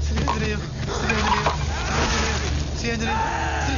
శ్రీ ఆంజనేయం శ్రీ ఆంజనేయం శ్రీ ఆంజనేయం శ్రీ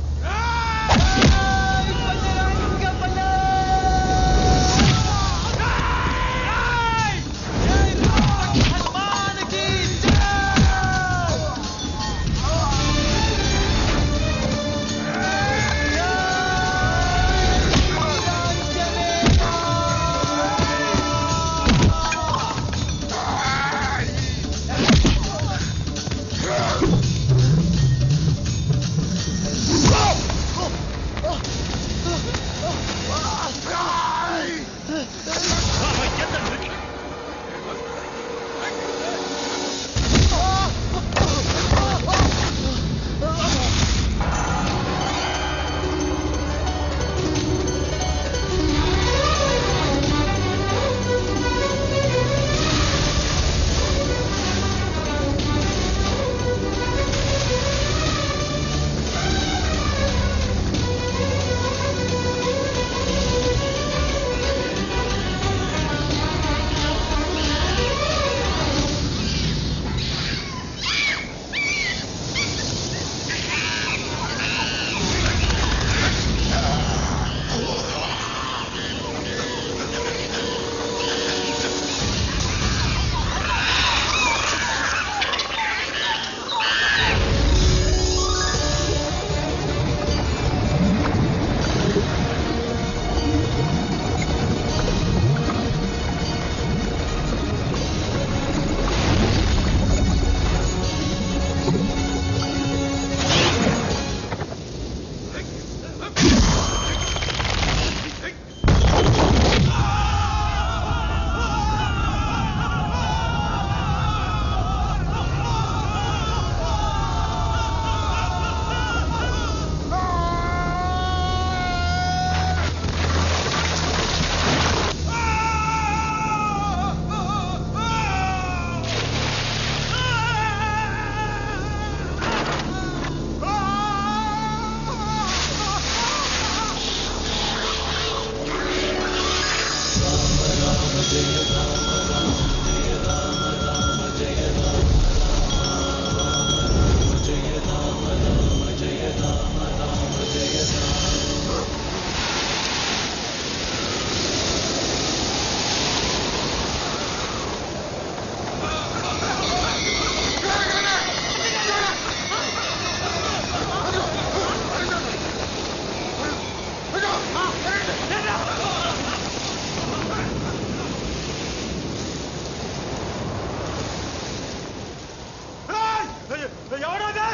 ఎవడోదే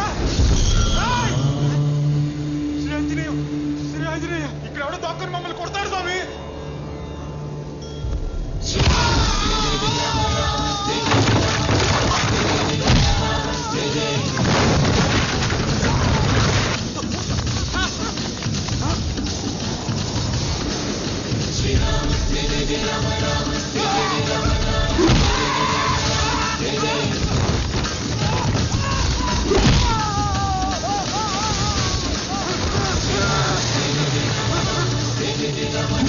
శ్రీ ఆంజనేయం శ్రీ ఆంజనేయ ఇక్కడ ఎవడో దొక్కని మమ్మల్ని కొడతాడు స్వామి శ్రీ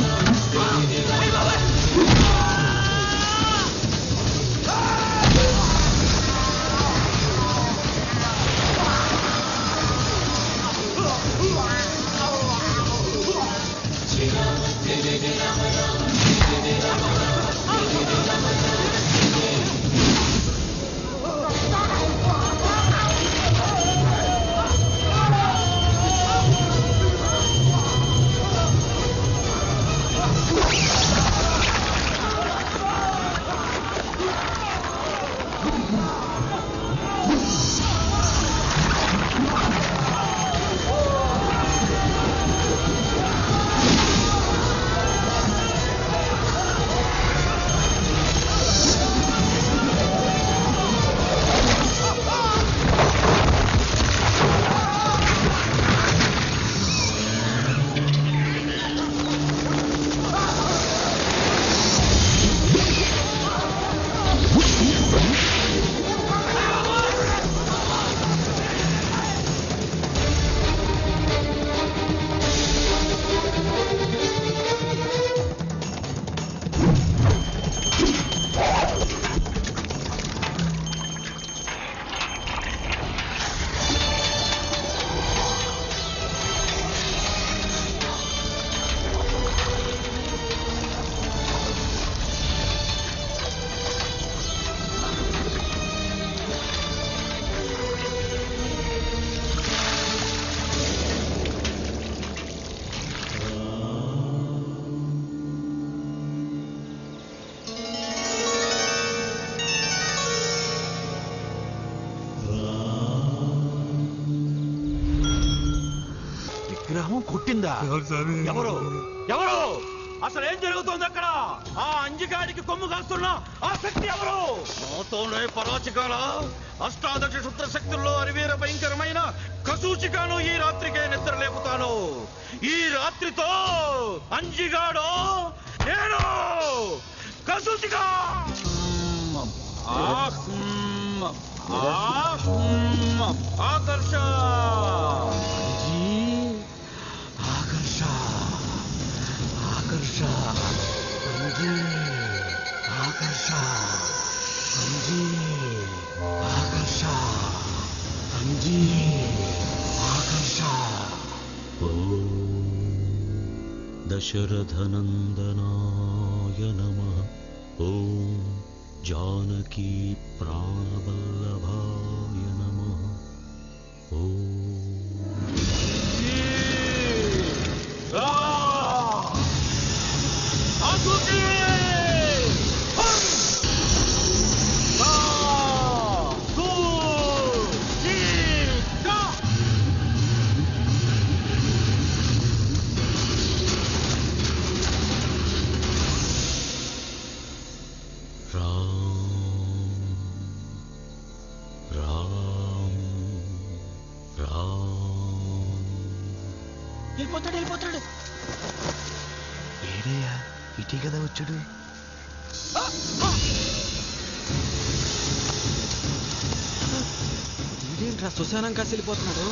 కొట్టిందా ఎవరు సార్ ఎవరు ఎవరు అసలు ఏం జరుగుతోంది అక్కడ ఆ అంజిగాడికి కొమ్ము కాస్తున్న ఆ శక్తి ఎవరు నాతోనే పరాచికాల అష్టాదశ శుద్ర శక్తుల్లో అరివీర భయంకరమైన కసూచికాను ఈ రాత్రికే నిద్ర లేపుతాను ఈ రాత్రితో అంజిగాడు నేను కసూచిగా ఆహ్మ్, ఆహ్మ్, ఆకర్ష ఆకర్ష ఆకర్ష అంజీ ఆకర్ష అంజీ ఆకర్ష అంజీ ఆకర్ష दशरथनन्दनाय नमः ॐ जानकी प्राणवल्लभाय नमः ॐ రామ్ రామ్ రామ్ వెళ్ళిపోతాడు వెళ్ళిపోతాడు ఏడయ్యా ఇటీ కదా వచ్చాడు ఇదేంట్రా శ్మశానం కాసి వెళ్ళిపోతున్నాడు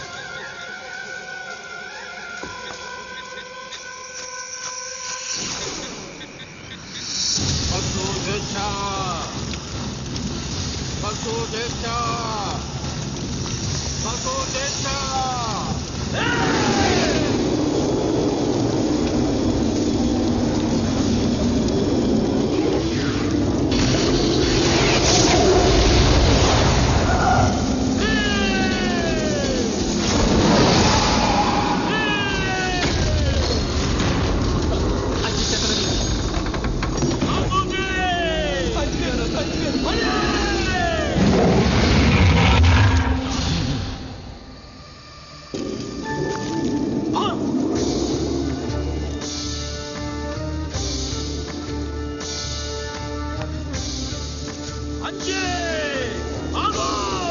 అంజీ ఆగు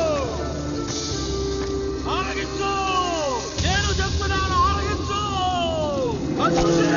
ఆరగించు నేను చెప్తున్నాను ఆరగించు అంజీ!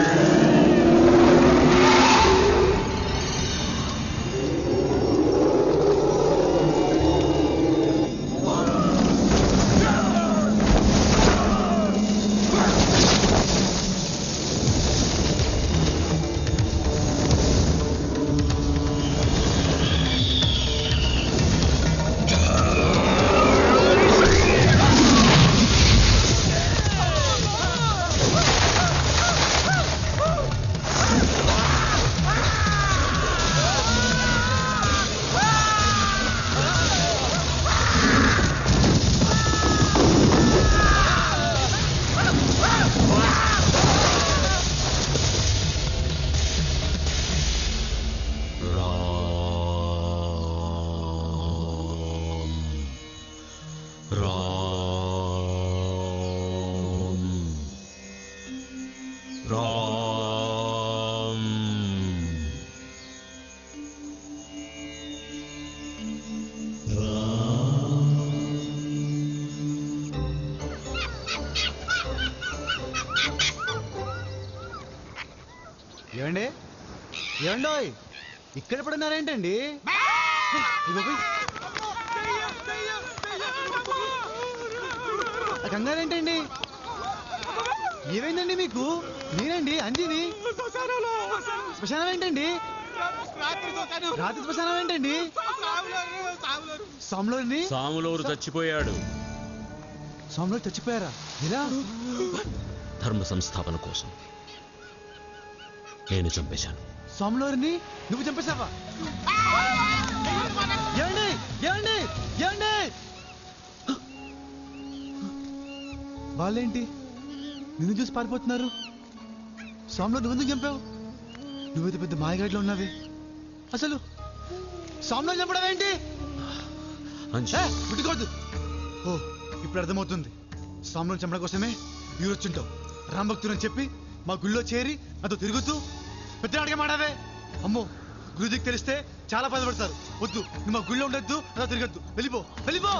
రామ్ రామ్ రామ్ ఏమండి ఏమండోయ్ ఇక్కడ పడున్నారేంటండి ఇదిగో పోయ్. ఆ కంగారు ఏంటండి ఏమైందండి మీకు మీరండి అంజీని శ్మశానం ఏంటండి రాత్రి శ్మశానం ఏంటండి సోమలోని సాములూరు చచ్చిపోయాడు సోమలో చచ్చిపోయారా ఇలా ధర్మ సంస్థాపన కోసం నేను చంపేశాను సోమలోని నువ్వు చంపేశావా ఏమండి ఏమండి ఏమండి వాళ్ళేంటి నిన్ను చూసి పారిపోతున్నారు సోమలో నువ్వు ఎందుకు చంపావు నువ్వైతే పెద్ద మాయగాడిలో ఉన్నావే అసలు సోమలో చంపడం ఏంటి అంజి ఏ, ముట్టుకోవద్దు ఓ ఇప్పుడు అర్థమవుతుంది సోమలో చంపడం కోసమే మీరు వచ్చుంటావు రామభక్తుని చెప్పి మా గుళ్ళో చేరి నాతో తిరుగుతూ పెద్దనాడిగా మాడావే అమ్మో గురుజీకి తెలిస్తే చాలా బాధపడతారు వద్దు నువ్వు మా గుళ్ళో ఉండొద్దు నాతో తిరగద్దు వెళ్ళిపో వెళ్ళిపో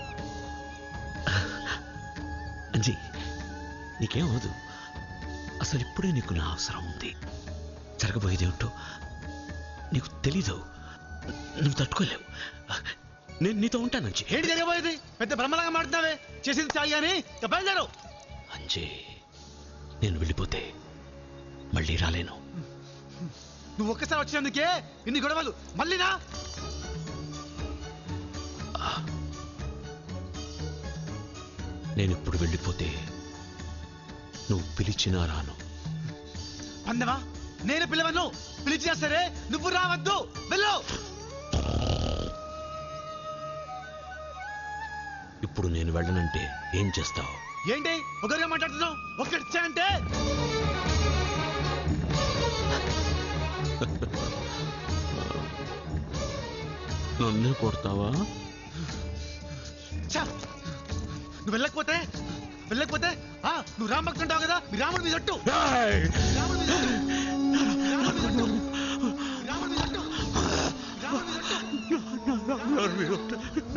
అంజీ నీకేం అవదు అసలు ఇప్పుడే నీకు నా అవసరం ఉంది జరగబోయేదేమిటో నీకు తెలీదు నువ్వు తట్టుకోలేవు నేను నీతో ఉంటాను అంజీ ఏంటి జరగబోయేది పెద్ద బ్రహ్మలాగా మాడుతున్నావే చేసింది చాలు కానీ ఇక బయలుదేరు అంజీ నేను వెళ్ళిపోతే మళ్ళీ రాలేను నువ్వు ఒక్కసారి వచ్చినందుకే ఇన్ని గొడవలు మళ్ళీనా నేను ఇప్పుడు వెళ్ళిపోతే నువ్వు పిలిచినా రాను అందమా నేను పిలవను పిలిచినా సరే నువ్వు రావద్దు వెళ్ళు ఇప్పుడు నేను వెళ్ళనంటే ఏం చేస్తావు ఏంటి ఒకరిగా మాట్లాడుతున్నావు ఒక్కడిచ్చా అంటే నన్నే కొడతావా ఛ! నువ్వు వెళ్ళకపోతే వెళ్ళకపోతే ఆ నువ్వు రామ్ భక్తుడు అంటావు కదా మీ రాముడి మీద ఒట్టు రాముడి మీద ఒట్టు. రాముడి మీద ఒట్టు. రాముడి మీద ఒట్టు. రాముడి మీద ఒట్టు.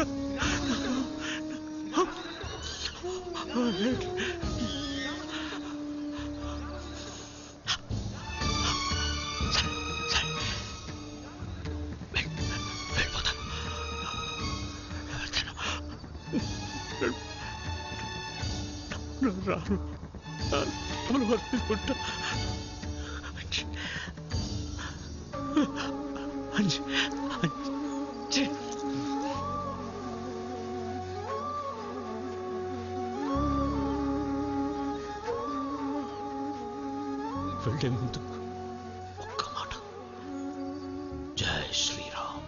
వెళ్ళిపోతాను రాను రాను వర్తిస్తుంటా అంజి అంజి అంజి వెళ్ళే ముందు ఒక్క మాట జై శ్రీరామ్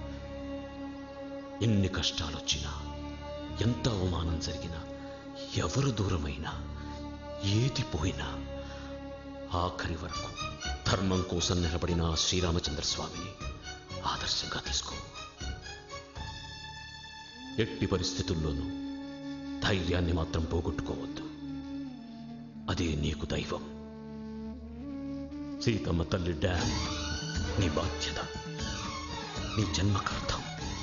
ఎన్ని కష్టాలు వచ్చినా ఎంత అవమానం జరిగినా ఎవరు దూరమైనా ఏది పోయినా ఆఖరి వరకు ధర్మం కోసం నిలబడిన ఆ శ్రీరామచంద్ర స్వామిని ఆదర్శంగా తీసుకో ఎట్టి పరిస్థితుల్లోనూ ధైర్యాన్ని మాత్రం పోగొట్టుకోవద్దు అదే నీకు దైవం సీతమ్మ తల్లి డ్యామ్ నీ బాధ్యత నీ జన్మకార్థం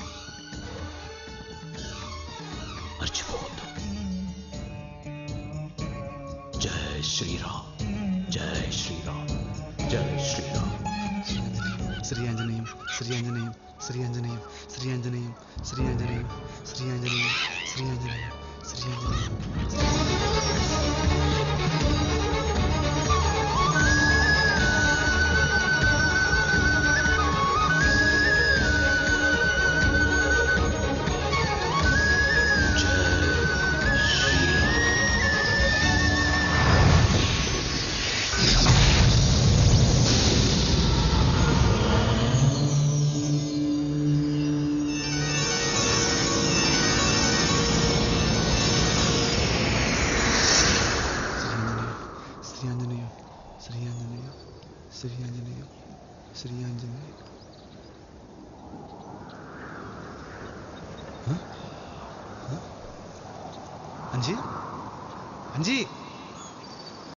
మర్చిపోవద్దు జై శ్రీరామ్ జై శ్రీరామ్ జై శ్రీరామ్ శ్రీ ఆంజనేయం శ్రీ ఆంజనేయం శ్రీ ఆంజనేయం శ్రీ ఆంజనేయం శ్రీ ఆంజనేయం శ్రీ ఆంజనేయం శ్రీ ఆంజనేయం శ్రీ ఆంజనేయం శ్రీ ఆంజనేయం శ్రీ ఆంజనేయం శ్రీ ఆంజనేయం శ్రీ ఆంజనేయం అంజీ అంజీ